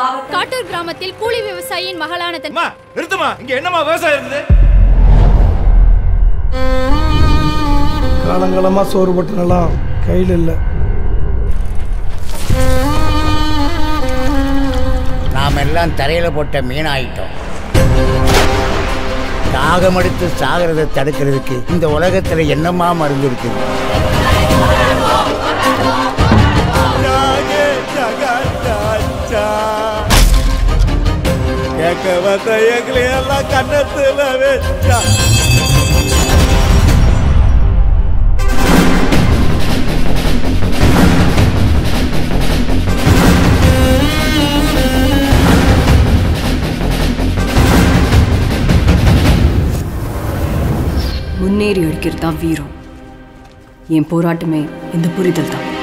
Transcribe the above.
மாவட்டம் காட்டூர் கிராமத்தில் கூலி விவசாயியின் மகளான தன் அம்மா நிறுத்துமா இங்க என்னம்மா விவசாயம் இருக்குது காலங்காலமாக சோறு போட்ட நிலம் கையில் இல்லை நாம் எல்லாம் தரையில போட்ட மீனாயிட்டோம் தாகம் எடுத்து சாகிறத தடுக்கிறதுக்கு இந்த உலகத்துல என்னமா மருந்து இருக்குது கேட்க வந்த எங்களை எல்லாம் கண்ணத்துல வச்சா முன்னேறி அடிக்கிறது தான் வீரம் என் போராட்டமே இந்த புரிதல் தான்